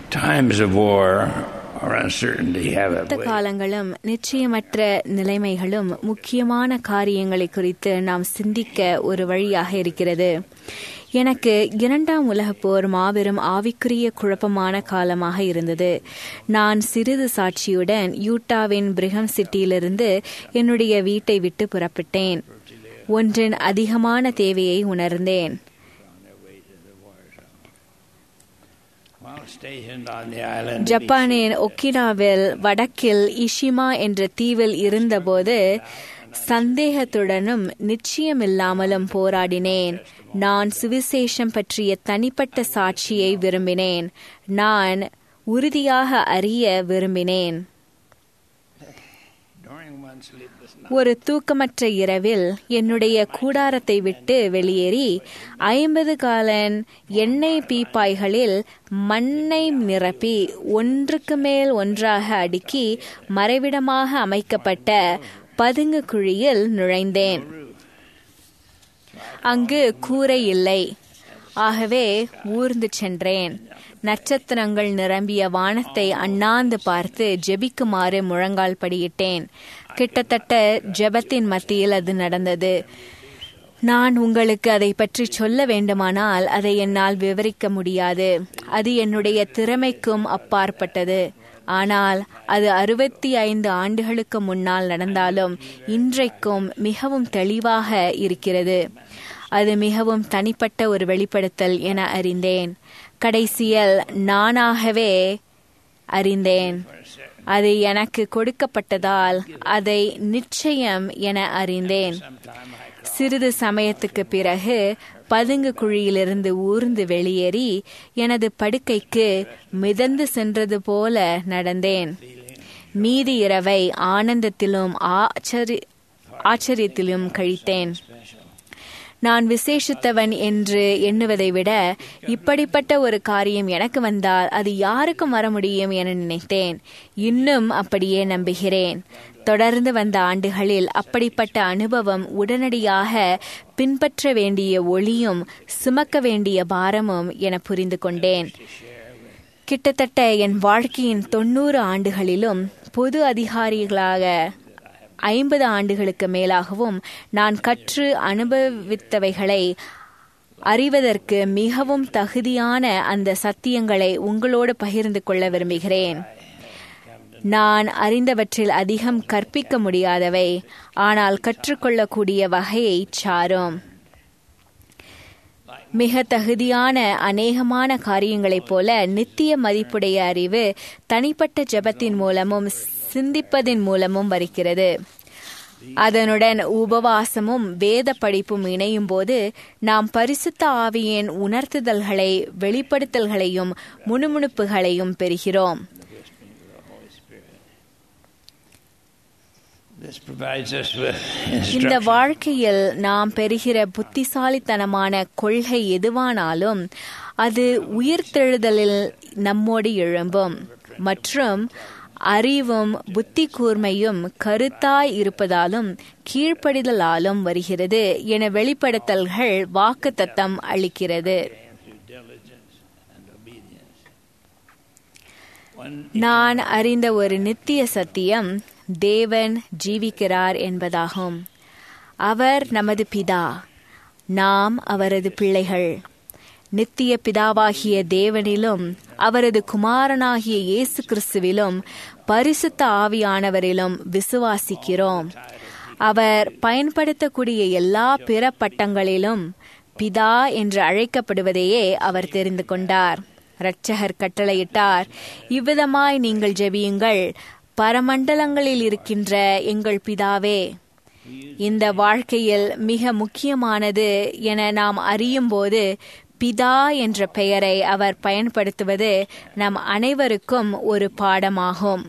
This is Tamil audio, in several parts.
Times of war or uncertainty have a யுத்த way காலங்களும் நிச்சயமற்ற நிலைமைகளும் முக்கியமான காரியங்களை குறித்து நாம் சிந்திக்க ஒரு வழியாக இருக்கிறது எனக்கு இரண்டாம் உலகப் போர் மாபெரும் ஆவிக்குரிய குழப்பமான காலமாக இருந்தது நான் சிறிது சாட்சியுடன் யூட்டாவின் பிரிகம் சிட்டியிலிருந்து என்னுடைய வீட்டை விட்டு புறப்பட்டேன் ஒன்றின் அதிகமான தேவையை உணர்ந்தேன் while stationed on the island. of ஜப்பானின் ஒக்கினாவில் வடக்கில் இஷிமா என்ற தீவில் இருந்தபோது சந்தேகத்துடனும் நிச்சயமில்லாமலும் போராடினேன் நான் சுவிசேஷம் பற்றிய தனிப்பட்ட சாட்சியை விரும்பினேன் நான் உறுதியாக அறிய விரும்பினேன் During one sleepless night, ஒரு தூக்கமற்ற இரவில் என்னுடைய கூடாரத்தை விட்டு வெளியேறி ஐம்பது காலன் எண்ணெய் பீப்பாய்களில் மண்ணை நிரப்பி ஒன்றுக்கு மேல் ஒன்றாக அடுக்கி மறைவிடமாக அமைக்கப்பட்ட பதுங்கு குழியில் நுழைந்தேன் அங்கு கூரை இல்லை ஆகவே ஊர்ந்து சென்றேன் நட்சத்திரங்கள் நிரம்பிய வானத்தை அண்ணாந்து பார்த்து ஜெபிக்குமாறு முழங்கால் படியிட்டேன் கிட்டத்தட்ட ஜெபத்தின் மத்தியில் அது நடந்தது நான் உங்களுக்கு அதை பற்றி சொல்ல வேண்டுமானால் அதை என்னால் விவரிக்க முடியாது அது என்னுடைய திறமைக்கும் அப்பாற்பட்டது ஆனால் அது அறுபத்தி ஐந்து ஆண்டுகளுக்கு முன்னால் நடந்தாலும் இன்றைக்கும் மிகவும் தெளிவாக இருக்கிறது அது மிகவும் தனிப்பட்ட ஒரு வெளிப்படுத்தல் என அறிந்தேன் கடைசியில் நானாகவே அறிந்தேன் அது எனக்கு கொடுக்கப்பட்டதால் அதை நிச்சயம் என அறிந்தேன் சிறிது சமயத்துக்கு பிறகு பதுங்கு குழியிலிருந்து ஊர்ந்து வெளியேறி எனது படுக்கைக்கு மிதந்து சென்றது போல நடந்தேன் மீதி இரவை ஆனந்தத்திலும் ஆச்சரி ஆச்சரியத்திலும் கழித்தேன் நான் விசேஷித்தவன் என்று எண்ணுவதை விட இப்படிப்பட்ட ஒரு காரியம் எனக்கு வந்தால் அது யாருக்கும் வர முடியும் என நினைத்தேன் இன்னும் அப்படியே நம்புகிறேன் தொடர்ந்து வந்த ஆண்டுகளில் அப்படிப்பட்ட அனுபவம் உடனடியாக பின்பற்ற வேண்டிய ஒளியும் சுமக்க வேண்டிய பாரமும் என புரிந்து கொண்டேன் கிட்டத்தட்ட என் வாழ்க்கையின் தொண்ணூறு ஆண்டுகளிலும் பொது அதிகாரிகளாக ஐம்பது ஆண்டுகளுக்கு மேலாகவும் நான் கற்று அனுபவித்தவைகளை அறிவதற்கு மிகவும் தகுதியான அந்த சத்தியங்களை உங்களோடு பகிர்ந்து கொள்ள விரும்புகிறேன் நான் அறிந்தவற்றில் அதிகம் கற்பிக்க முடியாதவை ஆனால் கற்றுக்கொள்ளக்கூடிய வகையை சாரும் மிக தகுதியான அநேகமான காரியங்களைப் போல நித்திய மதிப்புடைய அறிவு தனிப்பட்ட ஜெபத்தின் மூலமும் சிந்திப்பதின் மூலமும் வருகிறது அதனுடன் உபவாசமும் வேத படிப்பும் இணையும் போது நாம் பரிசுத்த ஆவியின் உணர்த்துதல்களை வெளிப்படுத்தல்களையும் முணுமுணுப்புகளையும் பெறுகிறோம் this provides us with இந்த instruction. வாழ்க்கையில் நாம் பெறுகிற புத்திசாலித்தனமான கொள்கை எதுவானாலும் அது உயிர்த்தெழுதலில் நம்மோடு எழும்பும் மற்றும் அறிவும் புத்தி கூர்மையும் கருத்தாய் இருப்பதாலும் கீழ்ப்படிதலாலும் வருகிறது என வெளிப்படுத்தல்கள் வாக்குத்தத்தம் அளிக்கிறது through diligence and obedience. One நான் அறிந்த ஒரு நித்திய சத்தியம் தேவன் ஜீவிக்கிறார் என்பதாகும் அவர் நமது பிதா நாம் அவரது பிள்ளைகள் நித்திய பிதாவாகிய தேவனிலும் அவரது குமாரனாகிய இயேசு கிறிஸ்துவிலும் பரிசுத்த ஆவியானவரிலும் விசுவாசிக்கிறோம் அவர் பயன்படுத்தக்கூடிய எல்லா பிற பட்டங்களிலும் பிதா என்று அழைக்கப்படுவதையே அவர் தெரிந்து கொண்டார் இரட்சகர் கட்டளையிட்டார் இவ்விதமாய் நீங்கள் ஜெபியுங்கள் பரமண்டலங்களில் இருக்கின்ற எங்கள் பிதாவே இந்த வாழ்க்கையில் மிக முக்கியமானது என நாம் அறியும்போது பிதா என்ற பெயரை அவர் பயன்படுத்துவது நம் அனைவருக்கும் ஒரு பாடமாகும்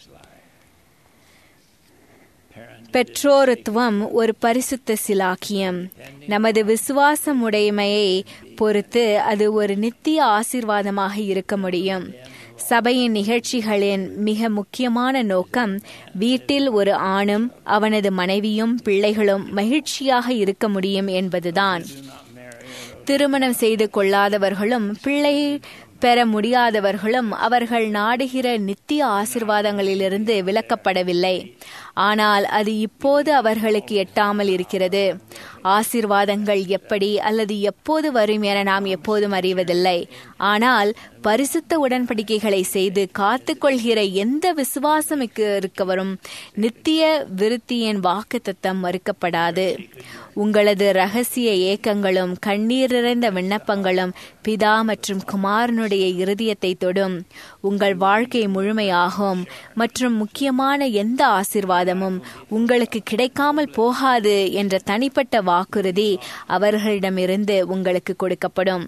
பெற்றோருத்துவம் ஒரு பரிசுத்த சிலாக்கியம் நமது விசுவாசம் உடைமையை பொறுத்து அது ஒரு நித்திய ஆசீர்வாதமாக இருக்க முடியும் சபையின் நிகழ்ச்சிகளின் மிக முக்கியமான நோக்கம் வீட்டில் ஒரு ஆணும் அவனது மனைவியும் பிள்ளைகளும் மகிழ்ச்சியாக இருக்க முடியும் என்பதுதான் திருமணம் செய்து கொள்ளாதவர்களும் பிள்ளை பெற முடியாதவர்களும் அவர்கள் நாடுகிற நித்திய ஆசிர்வாதங்களிலிருந்து விலக்கப்படவில்லை ஆனால் அது இப்போது அவர்களுக்கு எட்டாமல் இருக்கிறது ஆசிர்வாதங்கள் எப்படி அல்லது எப்போது வரும் என நாம் எப்போதும் அறிவதில்லை ஆனால் பரிசுத்த உடன்படிக்கைகளை செய்து காத்துக்கொள்கிற எந்த விசுவாசம் இருக்கவரும் நித்திய விருத்தியின் வாக்கு தத்தம் மறுக்கப்படாது உங்களது ரகசிய ஏக்கங்களும் கண்ணீர் நிறைந்த விண்ணப்பங்களும் பிதா மற்றும் குமாரனுடைய இருதயத்தை தொடும் உங்கள் வாழ்க்கை முழுமையாகும் மற்றும் முக்கியமான எந்த ஆசிர்வாதமும் உங்களுக்கு கிடைக்காமல் போகாது என்ற தனிப்பட்ட வாக்குறுதி அவர்களிடமிருந்து உங்களுக்கு கொடுக்கப்படும்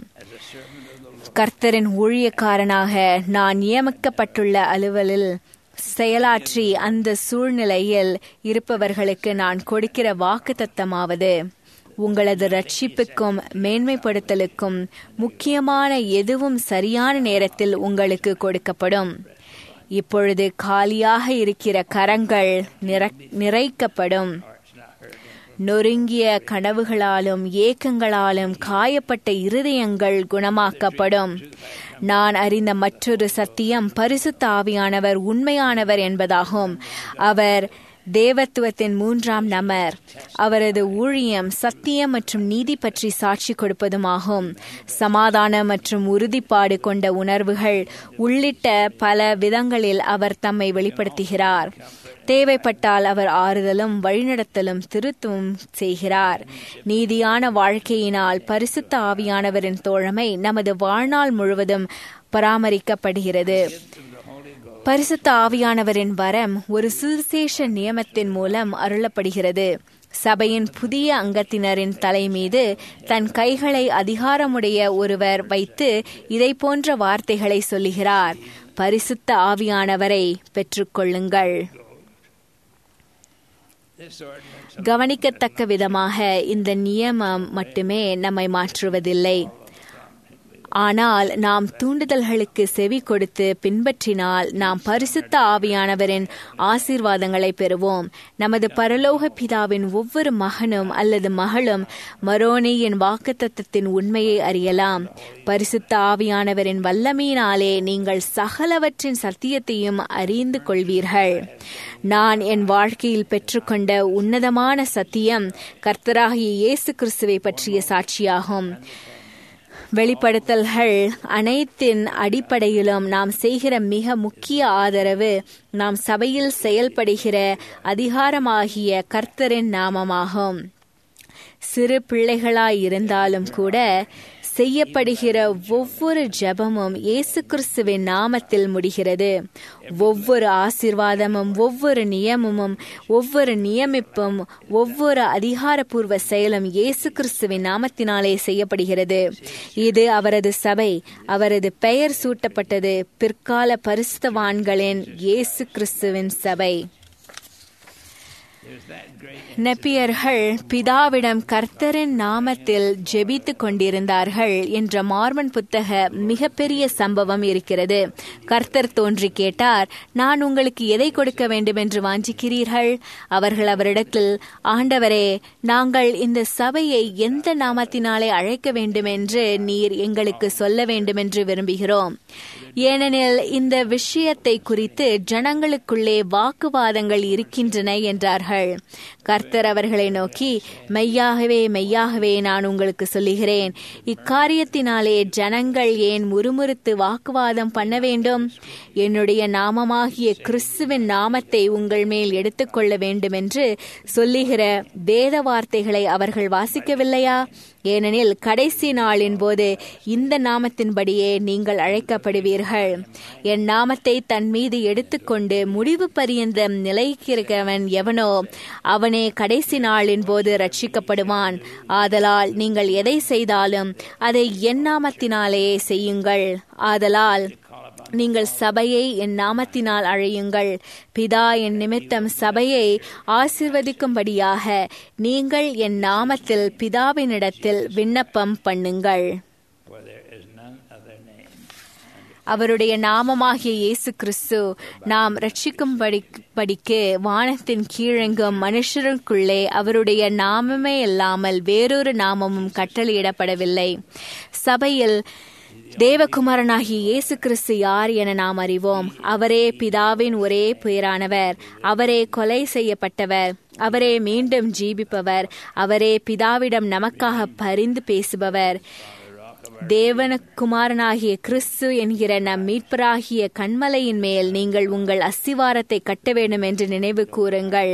கர்த்தரின் ஊழியக்காரனாக நான் நியமிக்கப்பட்டுள்ள அலுவலில் செயலாற்றி அந்த சூழ்நிலையில் இருப்பவர்களுக்கு நான் கொடுக்கிற வாக்கு தத்தமாவது உங்களது ரட்சிப்புக்கும் மேன்மைப்படுத்தலுக்கும் முக்கியமான எதுவும் சரியான நேரத்தில் உங்களுக்கு கொடுக்கப்படும் இப்பொழுது காலியாக இருக்கிற கரங்கள் நிறைக்கப்படும் நொறுங்கிய கனவுகளாலும் ஏக்கங்களாலும் காயப்பட்ட இருதயங்கள் குணமாக்கப்படும் நான் அறிந்த மற்றொரு சத்தியம் பரிசுத்த ஆவியானவர் உண்மையானவர் என்பதாகும் அவர் தேவத்துவத்தின் மூன்றாம் நமர் அவரது ஊழியம் சத்தியம் மற்றும் நீதி பற்றி சாட்சி கொடுப்பதுமாகும் சமாதானம் மற்றும் உறுதிப்பாடு கொண்ட உணர்வுகள் உள்ளிட்ட பல விதங்களில் அவர் தம்மை வெளிப்படுத்துகிறார் தேவைப்பட்டால் அவர் ஆறுதலும் வழிநடத்தலும் திருத்தவும் செய்கிறார் நீதியான வாழ்க்கையினால் பரிசுத்த ஆவியானவரின் தோழமை நமது வாழ்நாள் முழுவதும் பராமரிக்கப்படுகிறது பரிசுத்த ஆவியானவரின் வரம் ஒரு சுவிசேஷ நியமத்தின் மூலம் அருளப்படுகிறது சபையின் புதிய அங்கத்தினரின் தலை மீது தன் கைகளை அதிகாரமுடைய ஒருவர் வைத்து இதை போன்ற வார்த்தைகளை சொல்லுகிறார் பரிசுத்த ஆவியானவரை பெற்றுக்கொள்ளுங்கள் கவனிக்கத்தக்க விதமாக இந்த நியமம் மட்டுமே நம்மை மாற்றுவதில்லை ஆனால் நாம் தூண்டுதல்களுக்கு செவி கொடுத்து பின்பற்றினால் நாம் பரிசுத்த ஆவியானவரின் ஆசீர்வாதங்களை பெறுவோம் நமது பரலோக பிதாவின் ஒவ்வொரு மகனும் அல்லது மகளும் மரோனியின் வாக்குத்தத்தின் உண்மையை அறியலாம் பரிசுத்த ஆவியானவரின் வல்லமையினாலே நீங்கள் சகலவற்றின் சத்தியத்தையும் அறிந்து கொள்வீர்கள் நான் என் வாழ்க்கையில் பெற்றுக்கொண்ட உன்னதமான சத்தியம் கர்த்தராகிய இயேசு கிறிஸ்துவை பற்றிய சாட்சியாகும் வெளிப்படுத்தல்கள் அனைத்தின் அடிப்படையிலும் நாம் செய்கிற மிக முக்கிய ஆதரவு நாம் சபையில் செயல்படுகிற அதிகாரமாகிய கர்த்தரின் நாமமாகும் சிறு பிள்ளைகளாயிருந்தாலும் கூட செய்யப்படுகிற ஒவ்வொரு ஜபமும் இயேசு கிறிஸ்துவின் நாமத்தில் முடிகிறது ஒவ்வொரு ஆசிர்வாதமும் ஒவ்வொரு நியமமும் ஒவ்வொரு நியமிப்பும் ஒவ்வொரு அதிகாரப்பூர்வ செயலும் இயேசு கிறிஸ்துவின் நாமத்தினாலே செய்யப்படுகிறது இது அவரது சபை அவரது பெயர் சூட்டப்பட்டது பிற்கால பரிசுத்தவான்களின் இயேசு கிறிஸ்துவின் சபை நெப்பியர்கள் பிதாவிடம் கர்த்தரின் நாமத்தில் ஜெபித்து கொண்டிருந்தார்கள் என்ற மார்மன் புத்தக மிகப்பெரிய சம்பவம் இருக்கிறது கர்த்தர் தோன்றி கேட்டார் நான் உங்களுக்கு எதை கொடுக்க வேண்டும் என்று வாஞ்சிக்கிறீர்கள் அவர்கள் அவரிடத்தில் ஆண்டவரே நாங்கள் இந்த சபையை எந்த நாமத்தினாலே அழைக்க வேண்டும் என்று நீர் எங்களுக்கு சொல்ல வேண்டும் என்று விரும்புகிறோம் ஏனெனில் இந்த விஷயத்தை குறித்து ஜனங்களுக்குள்ளே வாக்குவாதங்கள் இருக்கின்றன என்றார்கள் கர்த்தர் அவர்களை நோக்கி மெய்யாகவே மெய்யாகவே நான் உங்களுக்கு சொல்லுகிறேன் இக்காரியத்தினாலே ஜனங்கள் ஏன் முறுமுறுத்து வாக்குவாதம் பண்ண வேண்டும் என்னுடைய நாமமாகிய கிறிஸ்துவின் நாமத்தை உங்கள் மேல் எடுத்துக்கொள்ள வேண்டும் என்று சொல்லுகிற வேத வார்த்தைகளை அவர்கள் வாசிக்கவில்லையா ஏனெனில் கடைசி நாளின் போது இந்த நாமத்தின்படியே நீங்கள் அழைக்கப்படுவீர்கள் என் நாமத்தை தன் மீது எடுத்துக்கொண்டு முடிவு பரியந்தம் நிலைக்கிறவன் எவனோ அவனே கடைசி நாளின் போது ரட்சிக்கப்படுவான் ஆதலால் நீங்கள் எதை செய்தாலும் அதை என் நாமத்தினாலேயே செய்யுங்கள் ஆதலால் நீங்கள் சபையை என் நாமத்தினால் அழையுங்கள் பிதா என் நிமித்தம் சபையை ஆசிர்வதிக்கும்படியாக நீங்கள் என் நாமத்தில் பிதாவினிடத்தில் விண்ணப்பம் பண்ணுங்கள் அவருடைய நாமமாகிய இயேசு கிறிஸ்து நாம் ரட்சிக்கும்படி படிக்கு வானத்தின் கீழெங்கும் மனுஷருக்குள்ளே அவருடைய நாமமே இல்லாமல் வேறொரு நாமமும் கட்டளையிடப்படவில்லை சபையில் தேவகுமாரனாகிய இயேசு கிறிஸ்து யார் என நாம் அறிவோம் அவரே பிதாவின் ஒரே பேரானவர் அவரே கொலை செய்யப்பட்டவர் அவரே மீண்டும் ஜீவிப்பவர் அவரே பிதாவிடம் நமக்காக பரிந்து பேசுபவர் தேவனகுமாரனாகிய கிறிஸ்து என்கிற நம் மீட்பராகிய கண்மலையின் மேல் நீங்கள் உங்கள் அஸ்திவாரத்தை கட்ட வேண்டும் என்று நினைவு கூறுங்கள்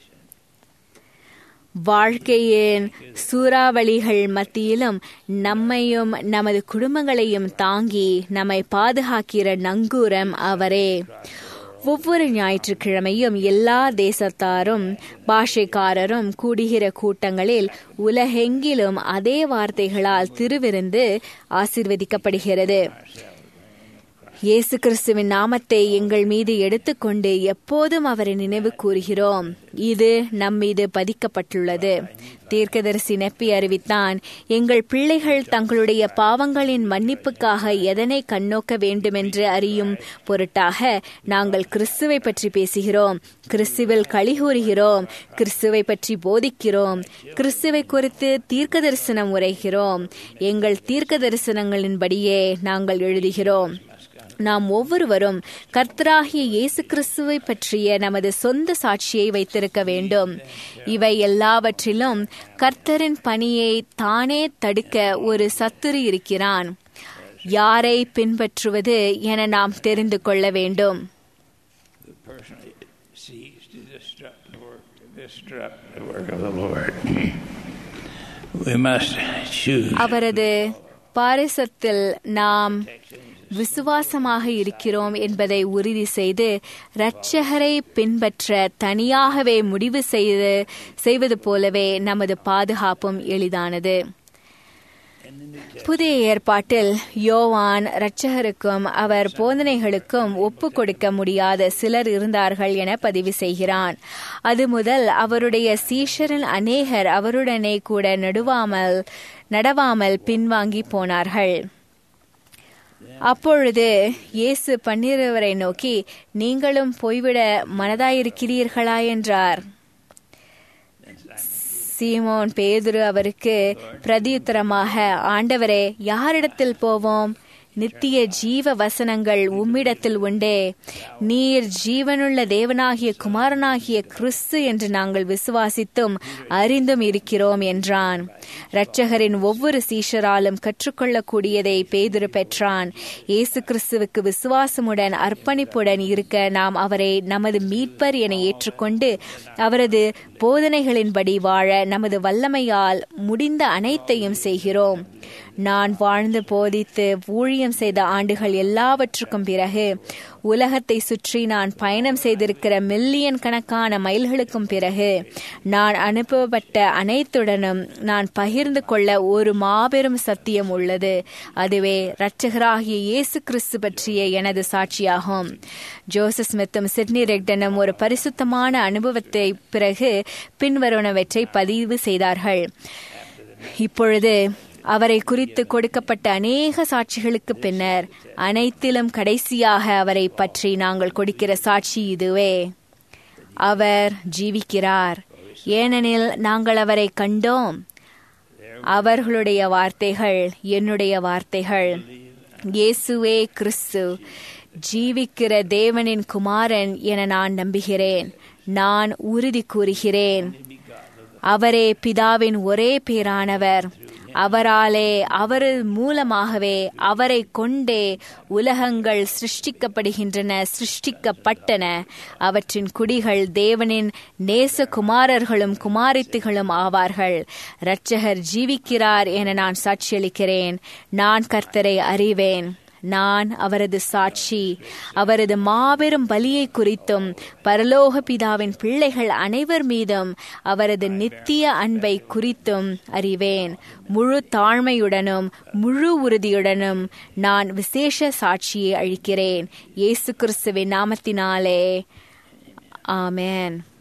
வாழ்க்கையின் சூறாவளிகள் மத்தியிலும் நம்மையும் நமது குடும்பங்களையும் தாங்கி நம்மை பாதுகாக்கிற நங்கூரம் அவரே ஒவ்வொரு ஞாயிற்றுக்கிழமையும் எல்லா தேசத்தாரும் பாஷைக்காரரும் கூடுகிற கூட்டங்களில் உலகெங்கிலும் அதே வார்த்தைகளால் திருவிருந்து ஆசிர்வதிக்கப்படுகிறது இயேசு கிறிஸ்துவின் நாமத்தை எங்கள் மீது எடுத்துக்கொண்டு எப்போதும் அவரை நினைவு கூறுகிறோம் இது நம் மீது பதிக்கப்பட்டுள்ளது தீர்க்கதரிசி நெப்பி அறிவித்தான் எங்கள் பிள்ளைகள் தங்களுடைய பாவங்களின் மன்னிப்புக்காக எதனை கண்ணோக்க வேண்டுமென்று அறியும் பொருட்டாக நாங்கள் கிறிஸ்துவை பற்றி பேசுகிறோம் கிறிஸ்துவில் கழிகூறுகிறோம் கிறிஸ்துவை பற்றி போதிக்கிறோம் கிறிஸ்துவை குறித்து தீர்க்க தரிசனம் உரைகிறோம் எங்கள் தீர்க்க தரிசனங்களின்படியே நாங்கள் எழுதுகிறோம் நாம் ஒவ்வொருவரும் கர்த்தராகிய இயேசு கிறிஸ்துவை பற்றிய நமது சொந்த சாட்சியை வைத்திருக்க வேண்டும் இவை எல்லாவற்றிலும் கர்த்தரின் பணியை தானே தடுக்க ஒரு சத்துரு இருக்கிறான் யாரை பின்பற்றுவது என நாம் தெரிந்து கொள்ள வேண்டும் The person seeks to disrupt the work, to disrupt the work of the Lord. We must choose. அவரது பாரிசத்தில் நாம் விசுவாசமாக இருக்கிறோம் என்பதை உறுதி செய்து இரட்சகரை பின்பற்ற தனியாகவே முடிவு செய்து செய்வது போலவே நமது பாதுகாப்பும் எளிதானது புதிய ஏற்பாட்டில் யோவான் இரட்சகருக்கும் அவர் போதனைகளுக்கும் ஒப்பு கொடுக்க முடியாத சிலர் இருந்தார்கள் என பதிவு செய்கிறான் அது முதல் அவருடைய சீஷரில் அநேகர் அவருடனே கூட நடுவாமல் நடவாமல் பின்வாங்கி போனார்கள் அப்பொழுது இயேசு பன்னிருவரை நோக்கி நீங்களும் போய்விட மனதாயிருக்கிறீர்களா என்றார் சீமோன் பேதுரு அவருக்கு பிரதியுத்தரமாக ஆண்டவரே யாரிடத்தில் போவோம் நித்திய ஜீவ வசனங்கள் உம்மிடத்தில் உண்டே நீர் ஜீவனுள்ள தேவனாகிய குமாரனாகிய கிறிஸ்து என்று நாங்கள் விசுவாசித்தும் அறிந்தும் இருக்கிறோம் என்றான் இரட்சகரின் ஒவ்வொரு சீஷராலும் கற்றுக்கொள்ளக்கூடியதை பேதுரு பெற்றான் இயேசு கிறிஸ்துவுக்கு விசுவாசமுடன் அர்ப்பணிப்புடன் இருக்க நாம் அவரை நமது மீட்பர் என ஏற்றுக்கொண்டு அவரது போதனைகளின்படி வாழ நமது வல்லமையால் முடிந்த அனைத்தையும் செய்கிறோம் நான் வாழ்ந்து போதித்து ஊழியம் செய்த ஆண்டுகள் எல்லாவற்றுக்கும் பிறகு உலகத்தை சுற்றி நான் பயணம் செய்திருக்கிற மில்லியன் கணக்கான மைல்களுக்கும் பிறகு நான் அனுப்பப்பட்ட அனைத்துடனும் நான் பகிர்ந்து கொள்ள ஒரு மாபெரும் சத்தியம் உள்ளது அதுவே இரட்சகராகிய இயேசு கிறிஸ்து பற்றிய எனது சாட்சியாகும் ஜோசப் ஸ்மித்தும் சிட்னி ரெக்டனும் ஒரு பரிசுத்தமான அனுபவத்தை பிறகு பின்வருவனவற்றை பதிவு செய்தார்கள் இப்பொழுது அவரை குறித்து கொடுக்கப்பட்ட அநேக சாட்சிகளுக்கு பின்னர் அனைத்திலும் கடைசியாக அவரை பற்றி நாங்கள் கொடுக்கிற சாட்சி இதுவே அவர் ஜீவிக்கிறார் ஏனெனில் நாங்கள் அவரை கண்டோம் அவர்களுடைய வார்த்தைகள் என்னுடைய வார்த்தைகள் இயேசுவே கிறிஸ்து ஜீவிக்கிற தேவனின் குமாரன் என நான் நம்புகிறேன் நான் உறுதி கூறுகிறேன் அவரே பிதாவின் ஒரே பேரானவர் அவராலே அவர் மூலமாகவே அவரை கொண்டே உலகங்கள் சிருஷ்டிக்கப்படுகின்றன சிருஷ்டிக்கப்பட்டன அவற்றின் குடிகள் தேவனின் நேசகுமாரர்களும் குமாரித்துகளும் ஆவார்கள் இரட்சகர் ஜீவிக்கிறார் என நான் சாட்சியளிக்கிறேன் நான் கர்த்தரை அறிவேன் நான் அவரது சாட்சி அவரது மாபெரும் பலியை குறித்தும் பரலோக பிதாவின் பிள்ளைகள் அனைவர் மீதும் அவரது நித்திய அன்பை குறித்தும் அறிவேன் முழு தாழ்மையுடனும் முழு உறுதியுடனும் நான் விசேஷ சாட்சியை அளிக்கிறேன் இயேசு கிறிஸ்துவின் நாமத்தினாலே ஆமேன்